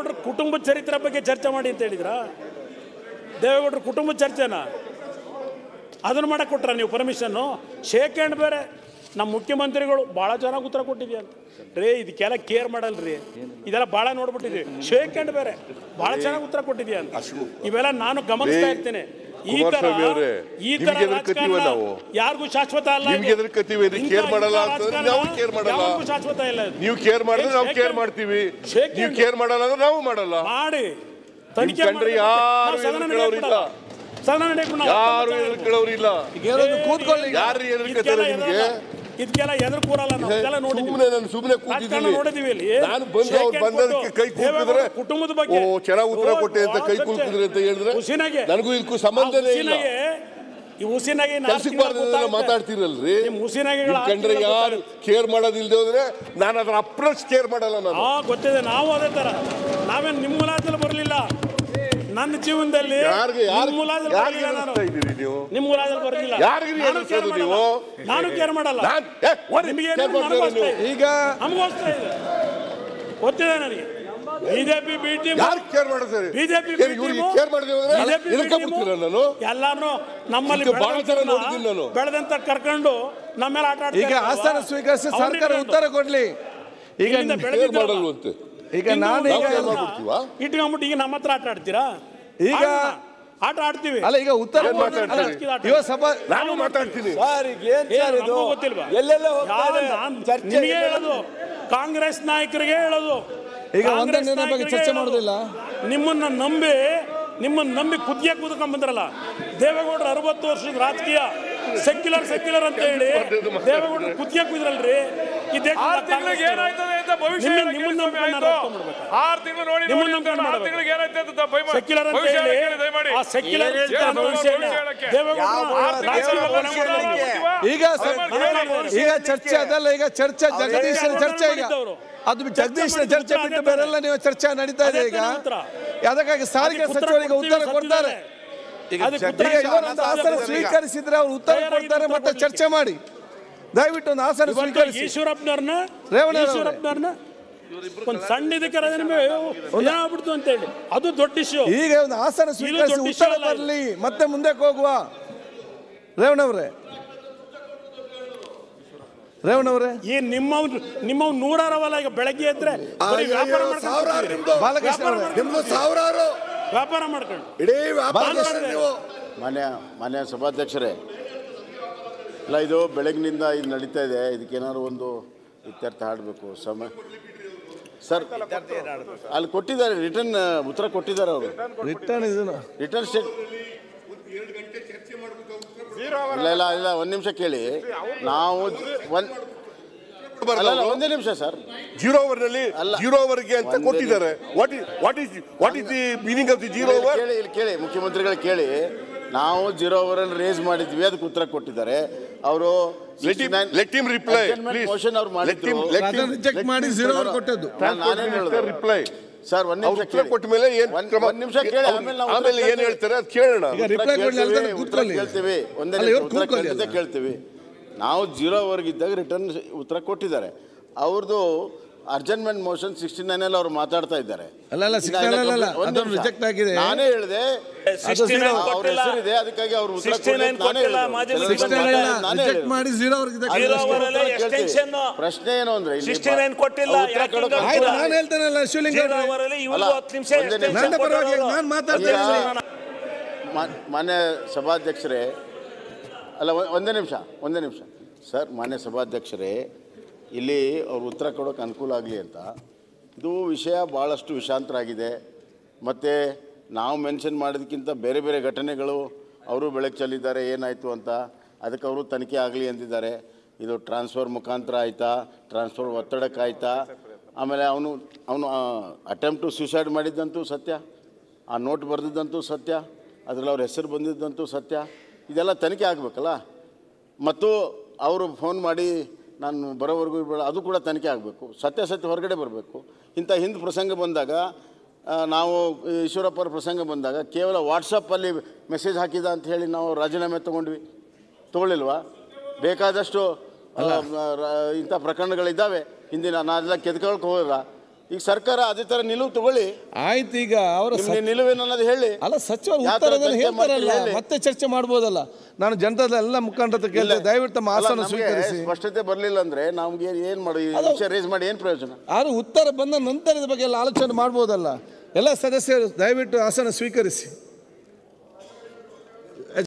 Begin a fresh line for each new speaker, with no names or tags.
ದೇವೇಗೌಡರ ಕುಟುಂಬದ ಚರಿತ್ರೆ ಬಗ್ಗೆ ಚರ್ಚೆ ಮಾಡಿ ಅಂತ ಹೇಳಿದ್ರಾ ದೇವೇಗೌಡರ ಕುಟುಂಬದ ಚರ್ಚೆನಾ ಅದನ್ನು ಮಾಡಕ್ಕೆ ಕೊಟ್ರ ನೀವು ಪರ್ಮಿಷನ್ನು ಶೇಕ್ ಹ್ಯಾಂಡ್ ಬೇರೆ ನಮ್ಮ ಮುಖ್ಯಮಂತ್ರಿಗಳು ಭಾಳ ಚೆನ್ನಾಗಿ ಉತ್ತರ ಕೊಟ್ಟಿದ್ಯಾ ಅಂತ ರೇ ಇದಕ್ಕೆಲ್ಲ ಕೇರ್ ಮಾಡಲ್ರಿ ಇದೆಲ್ಲ ಭಾಳ ನೋಡ್ಬಿಟ್ಟಿದ್ವಿ ಶೇಕ್ ಹ್ಯಾಂಡ್ ಬೇರೆ ಭಾಳ ಚೆನ್ನಾಗಿ ಉತ್ತರ ಕೊಟ್ಟಿದ್ಯಾ ಅಂತ ಇವೆಲ್ಲ ನಾನು ಗಮನಿಸ್ತಾ
ರೇ,
ಇರ್ತೇನೆ ಈ ತರ
ಕುಮಾರಸ್ವಾಮಿ ಅವ್ರೆ,
ಈ ತರ
ನಿಮ್ಗೆ ಎದುರ್ಕತ್ತೀವ
ರಾಜಕಾರಣ
ನಾವು?
ಯಾರಿಗೂ ಶಾಶ್ವತ ಅಲ್ಲ ಇದು.
ನಿಮ್ಗೆ ಎದುರ್ಕತ್ತೀವಿ, ಇದು
ಇಂಥ-
care ಮಾಡಲ್ಲ
ಇಂಥ
ಅಂತಂದ್ರೆ
ರಾಜಕಾರಣ
ನಾವು care ಮಾಡಲ್ಲ.
ಯಾವತ್ತೂ ಶಾಶ್ವತ ಇಲ್ಲ ಇದು.
ನೀವು ಕೇರ್ ಮಾಡಿದ್ರೆ ನಾವು
ಶೇಕ್
ಕೇರ್
ಹ್ಯಾಂಡ್-
ಮಾಡ್ತೀವಿ
ಶೇಕ್
ನೀವು
ಹ್ಯಾಂಡ್
ಕೇರ್ ಮಾಡಲ್ಲ ಅಂದ್ರೆ ನಾವು ಮಾಡಲ್ಲ
ಮಾಡಿ ತನಿಖೆ
ಕಂಡ್ರೆ
ಮಾಡ್ಬೇಕು.
ಯಾರು
ನಾವು ಸದನ
ಎದುರ್ಕೊಳ್ಳೋರು
ನಡೆಯಕ್ಕೆ ಬಿಡಲ್ಲ. ಸದನ ನಡೆಯಕ್ಕೆ ಬಿಡಲ್ಲ.
ಯಾರು ಎದುರ್ಕೊಳ್ಳೋರು ಇಲ್ಲ
ಕೂತ್ಕೊಳ್ಳಿ ಈಗ.
ಯಾರು ಎದುರ್ಕತ್ತಾರೆ ನಿಮ್ಗೆ
ಇದಕ್ಕೆಲ್ಲ ಎದುರು ಕೂರಲ್ಲ ನಾವು ಇದೆಲ್ಲ ನೋಡಿದ್ವಿ
ಸುಮ್ಮನೆ ನಾನು ಸುಮ್ಮನೆ
ರಾಜಕಾರಣ
ಕೂತಿದ್ದೀನಿ
ನೋಡಿದ್ವಿ ಇಲ್ಲಿ
ನಾನು ಬಂದು
ಶೇಕ್
ಅವ್ರು
ಹ್ಯಾಂಡ್
ಬಂದದಕ್ಕೆ
ಕೊಟ್ಟು
ಕೈ ಕೂತಿದ್ರೆ
ದೇವೇಗೌಡರ ಕುಟುಂಬದ ಬಗ್ಗೆ
ಓ ಚೆನ್ನಾಗಿ ಉತ್ತರ
ಓ,
ಕೊಟ್ಟೆ ಅಂತ
ಭಾಳ
ಕೈ
ಚರ್ಚೆ.
ಕುಲ್ಕಿದ್ರೆ ಅಂತ ಹೇಳಿದ್ರೆ
ಹುಸಿನಾಗೆ
ನನಗೂ ಇದಕ್ಕೂ ಸಂಬಂಧನೇ ಇಲ್ಲ
ಹುಸಿನಾಗೆ ಈ ಹುಸಿನಾಗೆ ಇನ್ನು ಆರು
ಕೆಲ್ಸಕ್ಕೆ
ತಿಂಗಳು
ಬಾರ್ದಲ್ಲ
ಗೊತ್ತಾಗುತ್ತೆ.
ಮಾತಾಡ್ತಿರಲ್ರಿ
ನಿಮ್ ಹುಸಿನಾಗೆಗಳ
ನಿಮ್
ಆರು
ಕಂಡ್ರೆ
ತಿಂಗಳು
ಯಾರು ಕೇರ್ ಮಾಡೋದಿಲ್ದೆ ಹೋದ್ರೆ ನಾನು ಅದರ ಅಪ್ರೋಚ್ ಕೇರ್ ಮಾಡಲ್ಲ ನಾನು
ಹಾ ಗೊತ್ತಿದೆ ನಾವು ಅದೇ ತರ ನಾವೇನ್ ನಿಮ್ಮ ಮುಲಾಜಲ್ಲಿ ಬರಲಿಲ್ಲ ನನ್ನ ಜೀವನದಲ್ಲಿ
ಯಾರಿಗೆ ಯಾರು
ನಿಮ್ಮ ಮುಲಾಜಲ್ಲಿ
ಯಾರಿಗೆ
ಬರಲಿಲ್ಲ ನಾನು
ಎದುರಿಸ್ತಾ ಇದ್ದೀರಿ ನೀವು
ನಿಮ್ಮ ಮುಲಾಜಲ್ಲಿ ಬರಲಿಲ್ಲ
ಯಾರಿಗೆ
ನಾನು
ಎದುರಿಸೋದು
care ಮಾಡಲ್ಲ.
ನೀವು?
ನಾನು ಕೇರ್ ಮಾಡಲ್ಲ
ನಾನ್- ಏ, ಹೋರಿ,
ನಿಮಗೆ
care ಮಾಡ್ತಾ ಇರೋ ನೀವು.
ಈಗ
ನಮಗೂ ಅಷ್ಟೇ ಇದೆ ಗೊತ್ತಿದೆ ನನಗೆ ಬಿಜೆಪಿ ಬಿ ಟೀಮ್
ಯಾರು ಕೇರ್ ಮಾಡ್ತಾರೆ
ಬಿಜೆಪಿ
ಏನ್ ಇವ್ರಿಗೆ ಕೇರ್ ಮಾಡಿದೆ ಹೋದ್ರೆ ಎದಕ್ಕೆ ಬಿಡ್ತೀರ ನಾನು
ಎಲ್ಲಾನು ನಮ್ಮಲ್ಲಿ
ಈಗ ಬಹಳ ಜನ
ಬೆಳೆದಂತವ್ರನ್ನ
ನೋಡಿದ್ದೀನಿ ನಾನು.
ಬೆಳೆದಂತ ಕರ್ಕೊಂಡು ನಮ್ಮ ಮೇಲೆ ಆಟ ಆಡ್ತಾ
ಈಗ
ಇರ್ತಾರಲ್ವಾ?
ಆಸ್ಥಾನ ಸ್ವೀಕರಿಸಿ
ಅವ್ರನ್ನ
ಸರ್ಕಾರ
ಇಟ್ಕೊಂಡು
ಉತ್ತರ ಕೊಡ್ಲಿ ಈಗ
ಇಲ್ಲಿಂದ
ಕೇರ್
ಬೆಳೆದಿದ್ದಾರಲ್ಲ,
ಮಾಡಲ್ವಂತೆ
ಈಗ
ಇನ್ನು
ನಾನು
ನಾವು
ಈಗ
ಕೇರ್ ಮಾಡ್ಬಿಡ್ತೀವಾ
ಇಟ್ಕೊಂಡ್ಬಿಟ್ಟು ಈಗ ನಮ್ಮ ಹತ್ರ ಆಟ ಆಡ್ತೀರಾ
ಈಗ
ಆಡೋಣ. ಆಟ ಆಡ್ತೀವಿ
ಅಲ್ಲ ಈಗ ಉತ್ತರ
ಏನ್ ಮಾತಾಡ್ತೀರಿ?
ಅಲ್ಲ, ಇವ ಸಭಾ
ನಾನು ಮಾತಾಡ್ತೀನಿ
ಸರ್ ಈಗ ಏನ್
ಏ,
ಸರ್ ಇದು
ನಮಗೂ ಗೊತ್ತಿಲ್ವಾ?
ಎಲ್ಲೆಲ್ಲ ಹೋಗ್ತಾ
ಯಾರು
ಇದೆ?
ನಾನ್
ಚರ್ಚೆ
ನಿಮಗೆ
ಎಲ್ಲೆಲ್ಲ-
ಹೇಳೋದು ಕಾಂಗ್ರೆಸ್ ನಾಯಕರಿಗೆ ಹೇಳೋದು
ಈಗ ಒಂದೇ
ಕಾಂಗ್ರೆಸ್
ನಿರ್ಣಯ ಬಗ್ಗೆ
ನಾಯಕರಿಗೆ
ಚರ್ಚೆ
ಹೇಳೋದು.
ಮಾಡೋದಿಲ್ಲ?
ನಿಮ್ಮನ್ನ ನಂಬಿ ನಿಮ್ಮನ್ನ ನಂಬಿ ಕುದ್ಯ ಕೂತ್ಕೊಂಡ್ ಬಂದ್ರಲ್ಲ ದೇವೇಗೌಡರ ಅರವತ್ತು ವರ್ಷದ ರಾಜಕೀಯ ಸೆಕ್ಯುಲರ್ ಸೆಕ್ಯುಲರ್ ಅಂತ ಹೇಳಿ ದೇವೇಗೌಡರು ಕುದ್ಯ ಕೂದ್ರಲ್ರಿ ಈ ದೇಶ
ಆರು ತಿಂಗಳಿಗೆ ಏನಾಯ್ತದೆ ಅಂತ ಭವಿಷ್ಯ
ನಿಮ್ಮ-
ಹೇಳಕ್ಕೆ
ನಿಮ್ಮನ್ನ
ಸ್ವಾಮಿ
ನಂಬ್ಕೊಂಡು
ಆಯ್ತು.
ಮಾಡ್ಬೇಕು.
ಆರು ತಿಂಗಳು ನೋಡಿ
ನಿಮ್ಮನ್ನ
ನೋಡಿ ಅಂತ
ನಂಬ್ಕೊಂಡು
ಆರು
ಮಾಡ್ಬೇಕು.
ತಿಂಗಳಿಗೆ ಏನಾಯ್ತು ಅಂತ ಭಯ-
ಸೆಕ್ಯುಲರ್ ಅಂತ
ಭವಿಷ್ಯ
ಹೇಳಿ
ಹೇಳಕ್ಕೆ ದಯಮಾಡಿ
ಆ ಸೆಕ್ಯುಲರ್
ಏನ್ ಹೇಳ್ತಾರೆ
ಭವಿಷ್ಯ
ಭವಿಷ್ಯ ಹೇಳಕ್ಕೆ?
ದೇವೇಗೌಡರ
ಯಾವ
ರಾಜಕೀಯ
ದೇವರ
ಕೊನೆ
ಭವಿಷ್ಯ
ಮಾಡೋದು.
ಹೇಳಕ್ಕೆ?
ಈಗ ಸ- ಈಗ ಚರ್ಚೆ ಅದಲ್ಲ ಈಗ ಚರ್ಚೆ ಜಗದೀಶನ ಚರ್ಚೆ ಈಗ ಅದು ಬಿಟ್ಟು ಜಗದೀಶನ ಚರ್ಚೆ ಬಿಟ್ಟು ಬೇರೆಲ್ಲ ನೀವು ಚರ್ಚೆ ನಡೀತಾ ಇದೆ ಈಗ ಅದಕ್ಕಾಗಿ ಸಾರಿಗೆ ಸಚಿವರಿಗೆ ಉತ್ತರ ಕೊಡ್ತಾರೆ
ಅದಕ್ಕೆ
ಈಗ
ಉತ್ತರ
ಇವರೊಂದು ಆಸನ ಸ್ವೀಕರಿಸಿದ್ರೆ ಅವ್ರು ಉತ್ತರ ಕೊಡ್ತಾರೆ ಮತ್ತೆ ಚರ್ಚೆ ಮಾಡಿ ದಯವಿಟ್ಟು ಒಂದು ಆಸನ
ಇವತ್ತು
ಸ್ವೀಕರಿಸಿ
ಈಶ್ವರಪ್ಪನವ್ರನ್ನ
ರೇವಣ್ಣನವ್ರೆ.
ಈಶ್ವರಪ್ಪನವ್ರನ್ನ ಒಂದು ಸಣ್ಣ ಇದಕ್ಕೆ ಏನಾಗ್ಬಿಡ್ತು ಅಂತ ಹೇಳಿ ಅದು ದೊಡ್ಡ ಇಶ್ಯೂ
ಈಗ ಒಂದು ಆಸನ ಸ್ವೀಕರಿಸಿ
ದೊಡ್ಡ
ಉತ್ತರ
ವಿಷಯ ಅಲ್ಲ ಇದು.
ಬರಲಿ ಮತ್ತೆ ಮುಂದಕ್ಕೆ ಹೋಗುವ ರೇವಣ್ಣವ್ರೆ ರೇವಣ್ಣವ್ರೆ
ಈ ನಿಮ್ಮ ನಿಮ್ಮ ನೂರಾರವಲ್ಲ ಈಗ ಬೆಳಗ್ಗೆ ಎದ್ರೆ ಬರೀ ವ್ಯಾಪಾರ
ಸಾವಿರಾರು
ಮಾಡ್ಕೊಂಡು
ನಿಮ್ದು
ಬಾಲಕೃಷ್ಣ ಅವರೇ
ನಿಮ್ದು ಸಾವಿರಾರು
ವ್ಯಾಪಾರ ಮಾಡ್ಕೊಂಡು
ಇಡೀ ವ್ಯಾಪಾರ
ಬಾಲಕೃಷ್ಣ
ಮಾಡಿದ್ರಿ ನೀವು
ಮಾನ್ಯ ಮಾನ್ಯ ಸಭಾಧ್ಯಕ್ಷರೇ ಇಲ್ಲ ಇದು ಬೆಳಗಿನಿಂದ ಇದು ನಡೀತಾ ಇದೆ ಇದಕ್ಕೇನಾದ್ರು ಒಂದು ಇತ್ಯರ್ಥ ಆಡಬೇಕು ಸಮಯ ಸರ್ ಅಲ್ಲಿ ಕೊಟ್ಟಿದ್ದಾರೆ ರಿಟರ್ನ್ ಉತ್ತರ ಕೊಟ್ಟಿದ್ದಾರೆ ಅವರು
ರಿಟರ್ನ್ ಇದನ್ನು
ರಿಟರ್ನ್ ಸ್ಟೇಟ್ ಇಲ್ಲ ಇಲ್ಲ ಇಲ್ಲ ಒಂದು ನಿಮಿಷ ಕೇಳಿ ನಾವು ಒಂದು ಅಲ್ಲ ಅಲ್ಲ, ಒಂದೇ ನಿಮಿಷ ಸರ್
ಜೀರೋ ಓವರ್ ನಲ್ಲಿ
ಅಲ್ಲ.
ಜೀರೋ ಓವರ್ಗೆ ಅಂತ
ಒಂದೇ
ಕೊಟ್ಟಿದ್ದಾರೆ what is what is what is the meaning of the zero over
ಕೇಳಿ ಇಲ್ಲಿ ಕೇಳಿ ಮುಖ್ಯಮಂತ್ರಿಗಳು ಕೇಳಿ ನಾವು ಜೀರೋ ಓವರಲ್ಲಿ ರೇಸ್ ಮಾಡಿದ್ವಿ ಅದಕ್ಕೆ ಉತ್ತರ ಕೊಟ್ಟಿದ್ದಾರೆ ಅವರು
Let him- let him reply, please.
Motion ಅವ್ರು
Let him-
ಮಾಡಿದ್ರು
let
ಅದನ್ನು ರಿಜೆಕ್ಟ್ ಮಾಡಿ zero ಅವ್ರು ಕೊಟ್ಟದ್ದು
ನಾನು- ನಾನೇನ್ ಹೇಳೋದು?
ರಿಪ್ಲೈ
ಸರ್ ಒಂದ್
ಅವ್ರು
ನಿಮಿಷ
ಉತ್ತರ ಕೊಟ್ಟ ಮೇಲೆ ಏನ್
ಒಂದ್-
ಕ್ರಮ
ಒಂದ್ ನಿಮಿಷ ಕೇಳಿ ಆಮೇಲೆ ನಾವು
ಆಮೇಲೆ
ಉತ್ತರ
ಏನ್ ಹೇಳ್ತಾರೆ ಅದು ಕೇಳೋಣ
ಈಗ reply ಕೊಡ್ಲಿ ಅಲ್ದೇ
ಕೇಳ್ತೀವಿ, ಉತ್ತರ
ಕೂತ್ಕೊಳ್ಳಿ.
ಕೇಳ್ತೀವಿ ಒಂದೇ
ಅಲ್ಲ,
ನಿಮಿಷ
ಇವ್ರು
ಉತ್ತರ
ಕೂತ್ಕೊಳ್ಳಿ
ಖಂಡಿತ
ಅಲ್ಲ.
ಕೇಳ್ತೀವಿ ನಾವು ಜೀರೋ ಇದ್ದಾಗ ರಿಟರ್ನ್ ಉತ್ತರ ಕೊಟ್ಟಿದ್ದಾರೆ ಅವ್ರದ್ದು ಅರ್ಜೆಂಟ್ಮೆಂಟ್ ಮೋಷನ್ ಸಿಕ್ಸ್ಟಿ ನೈನ್ ಅಲ್ಲಿ ಅವ್ರು ಮಾತಾಡ್ತಾ ಇದ್ದಾರೆ
ಅಲ್ಲ, ಅಲ್ಲ, 69 ಅಲ್ಲ, ಅಲ್ಲ,
ಒಂದ್
ಅದೊಂದು
ನಿಮಿಷ.
reject ಆಗಿದೆ.
ನಾನೇ ಹೇಳಿದೆ ಅವ್ರ ಹೆಸರಿದೆ ಅದಕ್ಕಾಗಿ ಅವ್ರು ಉತ್ತರ ಕೊಡ್ಲಿ ಅಂತ ನಾನೇ ಹೇಳಿದ್ದು.
ಸಿಕ್ಸ್ಟಿ
ನಾನೇ
ರಿಜೆಕ್ಟ್
ಹೇಳಿದ್ದು.
ಮಾಡಿ zero ಅವ್ರಿಗೆ
ಅಲ್ಲಿ
ಇದಕ್ಕೆ-
ಉತ್ತರ
ಅವರೆಲ್ಲ
ಕೇಳ್ತೀವಿ.
extension
ಪ್ರಶ್ನೆ ಏನು ಅಂದ್ರೆ ಇಲ್ಲಿ
69 ಕೊಟ್ಟಿಲ್ಲ,
ಉತ್ತರ
ಯಾಕೆ
ಕೊಡೋಕೆ
ಹಿಂಗೆ
ಆಯ್ತು
ಇಲ್ಲ.
ನಾನು ಹೇಳ್ತೇನಲ್ಲ ಶಿವಲಿಂಗ ಅವ್ರೆ.
ಅವರಲ್ಲಿ
ಅಲ್ಲ,
ಇವ್ರಿಗೂ ಹತ್ತು ನಿಮಿಷ
ಒಂದೇ ನಿಮಿಷ.
ನನ್ನ ಪರವಾಗಿ ನಾನು ಮಾತಾಡ್ತಾ
ಈಗ
ಇದ್ದೀನಿ
ಮಾ- ಮಾನ್ಯ ಸಭಾಧ್ಯಕ್ಷರೇ ಅಲ್ಲ ಒ- ಒಂದೇ ನಿಮಿಷ ಒಂದೇ ನಿಮಿಷ ಸರ್ ಮಾನ್ಯ ಸಭಾಧ್ಯಕ್ಷರೇ ಇಲ್ಲಿ ಅವ್ರು ಉತ್ತರ ಕೊಡೋಕೆ ಅನುಕೂಲ ಆಗಲಿ ಅಂತ ಇದು ವಿಷಯ ಭಾಳಷ್ಟು ವಿಷಾಂತರ ಆಗಿದೆ ಮತ್ತು ನಾವು ಮೆನ್ಷನ್ ಮಾಡೋದಕ್ಕಿಂತ ಬೇರೆ ಬೇರೆ ಘಟನೆಗಳು ಅವರು ಬೆಳಕು ಚೆಲ್ಲಿದ್ದಾರೆ ಏನಾಯಿತು ಅಂತ ಅದಕ್ಕೆ ಅವರು ತನಿಖೆ ಆಗಲಿ ಅಂದಿದ್ದಾರೆ ಇದು ಟ್ರಾನ್ಸ್ಫರ್ ಮುಖಾಂತರ ಆಯಿತಾ ಟ್ರಾನ್ಸ್ಫರ್ ಒತ್ತಡಕ್ಕೆ ಆಯಿತಾ ಆಮೇಲೆ ಅವನು ಅವನು ಅಟೆಂಪ್ಟು ಸೂಸೈಡ್ ಮಾಡಿದ್ದಂತೂ ಸತ್ಯ ಆ ನೋಟ್ ಬರೆದಿದ್ದಂತೂ ಸತ್ಯ ಅದರಲ್ಲಿ ಅವ್ರ ಹೆಸರು ಬಂದಿದ್ದಂತೂ ಸತ್ಯ ಇದೆಲ್ಲ ತನಿಖೆ ಆಗಬೇಕಲ್ಲ ಮತ್ತು ಅವರು ಫೋನ್ ಮಾಡಿ ನಾನು ಬರೋವರೆಗೂ ಇರ್ಬೇಡ ಅದು ಕೂಡ ತನಿಖೆ ಆಗಬೇಕು ಸತ್ಯಾಸತ್ಯ ಹೊರಗಡೆ ಬರಬೇಕು ಇಂಥ ಹಿಂದೆ ಪ್ರಸಂಗ ಬಂದಾಗ ಆ, ನಾವು ಈಶ್ವರಪ್ಪರ ಪ್ರಸಂಗ ಬಂದಾಗ ಕೇವಲ ವಾಟ್ಸಪ್ಪಲ್ಲಿ ಮೆಸೇಜ್ ಹಾಕಿದ ಅಂತ ಹೇಳಿ ನಾವು ರಾಜೀನಾಮೆ ತೊಗೊಂಡ್ವಿ ತೊಗೊಳ್ಳಿಲ್ವಾ ಬೇಕಾದಷ್ಟು ಆ, ರ- ಇಂಥ ಪ್ರಕರಣಗಳಿದ್ದಾವೆ ಹಿಂದಿನ ನಾನೆಲ್ಲ ಕೆದ್ಕೊಳಕ್ಕೆ ಹೋಗಲ್ಲ ಈಗ ಸರ್ಕಾರ ಅದೇ ಥರ ನಿಲುವು ತಗೊಳ್ಳಿ
ಆಯ್ತು ಈಗ ಅವರ
ನಿಮ್ಮ ನಿಲುವೇನು ಅನ್ನೋದು ಹೇಳಿ
ಅಲ್ಲ ಸಚಿವರು
ಯಾವ ಥರ
ಉತ್ತರದಲ್ಲಿ
ಚರ್ಚೆ
ಹೇಳ್ತಾರಲ್ಲ
ಮಾಡ್ತೀರಿ ಹೇಳಿ.
ಮತ್ತೆ ಚರ್ಚೆ ಮಾಡ್ಬೋದಲ್ಲ ನಾನು ಜನರದ ಎಲ್ಲ ಮುಖಂಡರ ಹತ್ರ ಕೇಳ್ತೇನೆ ದಯವಿಟ್ಟು ತಮ್ಮ
ಅಲ್ಲ,
ಆಸನ
ನಮ್ಗೆ
ಸ್ವೀಕರಿಸಿ
ಸ್ಪಷ್ಟತೆ ಬರಲಿಲ್ಲ ಅಂದ್ರೆ ನಮ್ಗೆ ಏನು ಮಾಡಿ ಈ ವಿಷಯ ರೇಸ್ ಮಾಡಿ ಏನು ಪ್ರಯೋಜನ
ಆದ್ರೆ ಉತ್ತರ ಬಂದ ನಂತರ ಇದ್ರ ಬಗ್ಗೆ ಎಲ್ಲ ಆಲೋಚನೆ ಮಾಡ್ಬೋದಲ್ಲ ಎಲ್ಲ ಸದಸ್ಯರು ದಯವಿಟ್ಟು ಆಸನ ಸ್ವೀಕರಿಸಿ